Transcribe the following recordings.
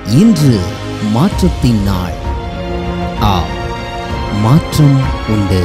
இன்று மாற்றத்தின் நாள் ஆ மாற்றம் உண்டு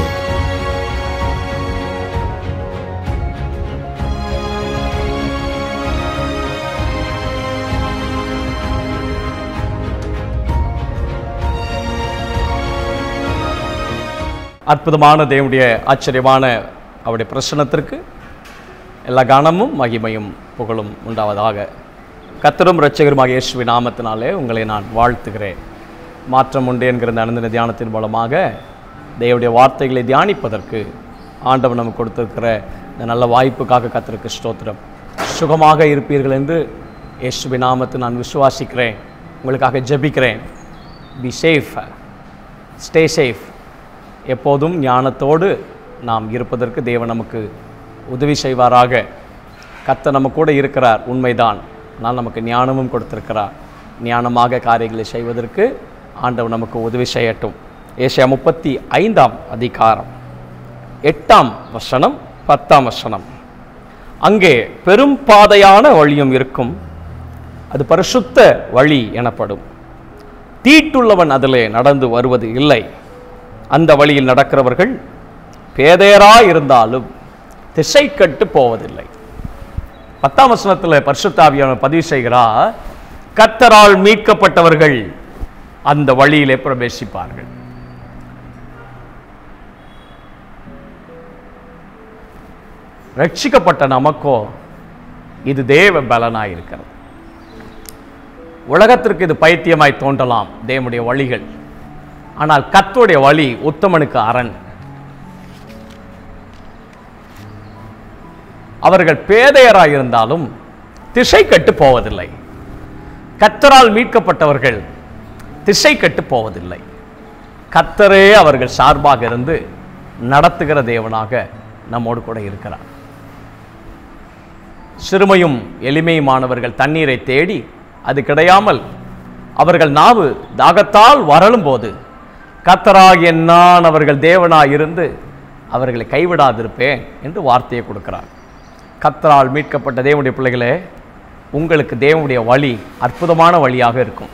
அற்புதமான தேவனுடைய ஆச்சரியமான அவருடைய பிரசனத்திற்கு எல்லா கனமும் மகிமையும் புகழும் உண்டாவதாக கத்தரும் இரட்சகருமாக இயேசுவின் நாமத்தினாலே உங்களை நான் வாழ்த்துகிறேன் மாற்றம் உண்டு என்கிற இந்த அனுதின தியானத்தின் மூலமாக தேவனுடைய வார்த்தைகளை தியானிப்பதற்கு ஆண்டவர் நமக்கு கொடுத்திருக்கிற இந்த நல்ல வாய்ப்புக்காக கத்தருக்கு ஸ்தோத்திரம் சுகமாக இருப்பீர்கள் என்று இயேசுவின் நாமத்தை நான் விசுவாசிக்கிறேன் உங்களுக்காக ஜெபிக்கிறேன் பி சேஃப் ஸ்டே சேஃப் எப்போதும் ஞானத்தோடு நாம் இருப்பதற்கு தேவன் நமக்கு உதவி செய்வாராக கத்த நம்ம கூட இருக்கிறார் உண்மைதான் ஆனால் நமக்கு ஞானமும் கொடுத்திருக்கிறார் ஞானமாக காரியங்களை செய்வதற்கு ஆண்டவர் நமக்கு உதவி செய்யட்டும் ஏசியா முப்பத்தி ஐந்தாம் அதிகாரம் எட்டாம் வசனம் பத்தாம் வசனம் அங்கே பெரும் பாதையான வழியும் இருக்கும் அது பரிசுத்த வழி எனப்படும் தீட்டுள்ளவன் அதிலே நடந்து வருவது இல்லை அந்த வழியில் நடக்கிறவர்கள் பேதையரா இருந்தாலும் திசை கட்டு போவதில்லை பத்தாம் வசனத்தில் பரிசுத்தாவியான பதிவு செய்கிறார் கத்தரால் மீட்கப்பட்டவர்கள் அந்த வழியிலே பிரவேசிப்பார்கள் ரட்சிக்கப்பட்ட நமக்கோ இது தேவ பலனாய் இருக்கிறது உலகத்திற்கு இது பைத்தியமாய் தோன்றலாம் தேவனுடைய வழிகள் ஆனால் கர்த்தருடைய வழி உத்தமனுக்கு அரண் அவர்கள் பேதையராய் இருந்தாலும் திசை கட்டு போவதில்லை கத்தரால் மீட்கப்பட்டவர்கள் திசை கட்டு போவதில்லை கத்தரே அவர்கள் சார்பாக இருந்து நடத்துகிற தேவனாக நம்மோடு கூட இருக்கிறார் சிறுமையும் எளிமையுமானவர்கள் தண்ணீரை தேடி அது கிடையாமல் அவர்கள் நாவு தாகத்தால் வரலும் போது கத்தராகிய நான் அவர்கள் தேவனாய் இருந்து அவர்களை கைவிடாதிருப்பேன் என்று வார்த்தையை கொடுக்கிறார் கத்தரால் மீட்கப்பட்ட தேவனுடைய பிள்ளைகளே உங்களுக்கு தேவனுடைய வழி அற்புதமான வழியாக இருக்கும்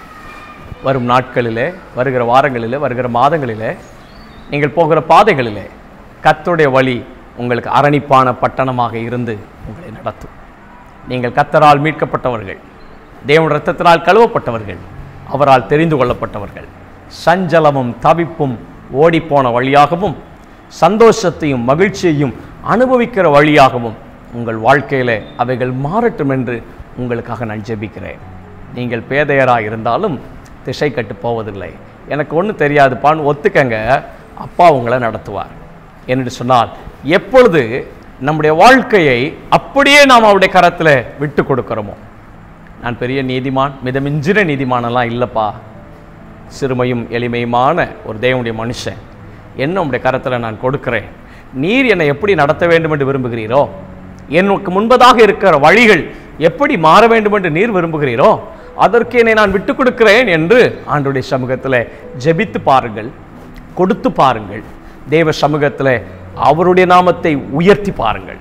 வரும் நாட்களிலே வருகிற வாரங்களிலே வருகிற மாதங்களிலே நீங்கள் போகிற பாதைகளிலே கத்தருடைய வழி உங்களுக்கு அரணிப்பான பட்டணமாக இருந்து உங்களை நடத்தும் நீங்கள் கத்தரால் மீட்கப்பட்டவர்கள் தேவன் இரத்தத்தினால் கழுவப்பட்டவர்கள் அவரால் தெரிந்து கொள்ளப்பட்டவர்கள் சஞ்சலமும் தவிப்பும் ஓடிப்போன வழியாகவும் சந்தோஷத்தையும் மகிழ்ச்சியையும் அனுபவிக்கிற வழியாகவும் உங்கள் வாழ்க்கையிலே அவைகள் மாறட்டும் என்று உங்களுக்காக நான் ஜெபிக்கிறேன் நீங்கள் பேதையராக இருந்தாலும் திசை கட்டு போவதில்லை எனக்கு ஒன்றும் தெரியாதுப்பான்னு ஒத்துக்கங்க அப்பா உங்களை நடத்துவார் என்று சொன்னால் எப்பொழுது நம்முடைய வாழ்க்கையை அப்படியே நாம் அவருடைய கரத்தில் விட்டு கொடுக்கிறோமோ நான் பெரிய நீதிமான் மிதமிஞ்சின நீதிமானெல்லாம் இல்லைப்பா சிறுமையும் எளிமையுமான ஒரு தேவனுடைய மனுஷன் என்ன உடைய கரத்தில் நான் கொடுக்கிறேன் நீர் என்னை எப்படி நடத்த வேண்டும் என்று விரும்புகிறீரோ எனக்கு முன்பதாக இருக்கிற வழிகள் எப்படி மாற வேண்டும் என்று நீர் விரும்புகிறீரோ அதற்கு என்னை நான் விட்டு கொடுக்கிறேன் என்று ஆண்டுடைய சமூகத்தில் ஜெபித்து பாருங்கள் கொடுத்து பாருங்கள் தேவ சமூகத்தில் அவருடைய நாமத்தை உயர்த்தி பாருங்கள்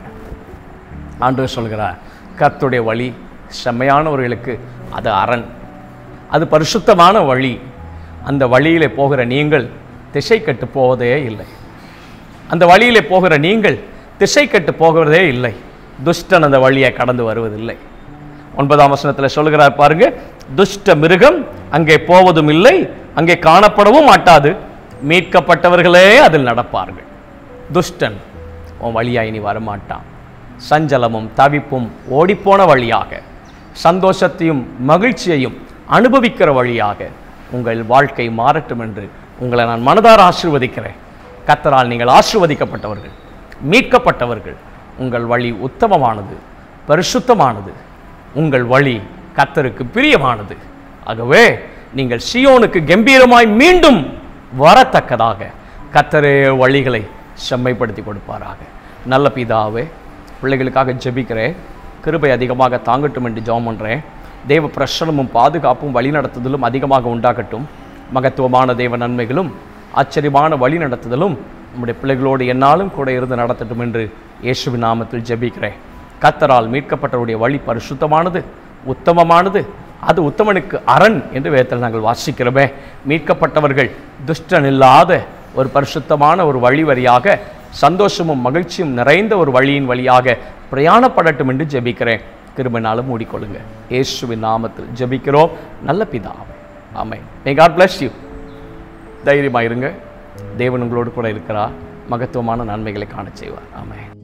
ஆண்டவர் சொல்கிறார் கர்த்தருடைய வழி செம்மையானவர்களுக்கு அது அரண் அது பரிசுத்தமான வழி அந்த வழியிலே போகிற நீங்கள் திசை கட்டு போவதே இல்லை அந்த வழியிலே போகிற நீங்கள் திசை கட்டு போகிறதே இல்லை துஷ்டன் அந்த வழியை கடந்து வருவதில்லை ஒன்பதாம் வசனத்தில் சொல்கிறார் பாருங்க துஷ்ட மிருகம் அங்கே போவதும் இல்லை அங்கே காணப்படவும் மாட்டாது மீட்கப்பட்டவர்களே அதில் நடப்பார்கள் துஷ்டன் உன் வழியா இனி வரமாட்டான் சஞ்சலமும் தவிப்பும் ஓடிப்போன வழியாக சந்தோஷத்தையும் மகிழ்ச்சியையும் அனுபவிக்கிற வழியாக உங்கள் வாழ்க்கை மாறட்டும் என்று உங்களை நான் மனதார ஆசிர்வதிக்கிறேன் கத்தரால் நீங்கள் ஆசிர்வதிக்கப்பட்டவர்கள் மீட்கப்பட்டவர்கள் உங்கள் வழி உத்தமமானது பரிசுத்தமானது உங்கள் வழி கத்தருக்கு பிரியமானது ஆகவே நீங்கள் சியோனுக்கு கம்பீரமாய் மீண்டும் வரத்தக்கதாக கத்தரே வழிகளை செம்மைப்படுத்தி கொடுப்பாராக நல்ல பிதாவே பிள்ளைகளுக்காக ஜெபிக்கிறேன் கிருபை அதிகமாக தாங்கட்டும் என்று ஜெபம் பண்ணுறேன் தேவ பிரசனமும் பாதுகாப்பும் வழிநடத்துதலும் அதிகமாக உண்டாகட்டும் மகத்துவமான தேவ நன்மைகளும் ஆச்சரியமான வழி நடத்துதலும் நம்முடைய பிள்ளைகளோடு என்னாலும் கூட இருந்து நடத்தட்டும் என்று இயேசுவின் நாமத்தில் ஜெபிக்கிறேன் கத்தரால் மீட்கப்பட்டவருடைய வழி பரிசுத்தமானது உத்தமமானது அது உத்தமனுக்கு அரண் என்று வேதத்தில் நாங்கள் வாசிக்கிறோமே மீட்கப்பட்டவர்கள் துஷ்டன் இல்லாத ஒரு பரிசுத்தமான ஒரு வழி வழியாக சந்தோஷமும் மகிழ்ச்சியும் நிறைந்த ஒரு வழியின் வழியாக பிரயாணப்படட்டும் என்று ஜெபிக்கிறேன் கிருபினாலும் மூடிக்கொள்ளுங்க இயேசுவின் நாமத்தில் ஜெபிக்கிறோம் நல்ல பிதாவே ஆமென் மே காட் bless யூ தைரியமாக இருங்க தேவன் உங்களோடு கூட இருக்கிறார் மகத்துவமான நன்மைகளை காணச் செய்வார் ஆமென்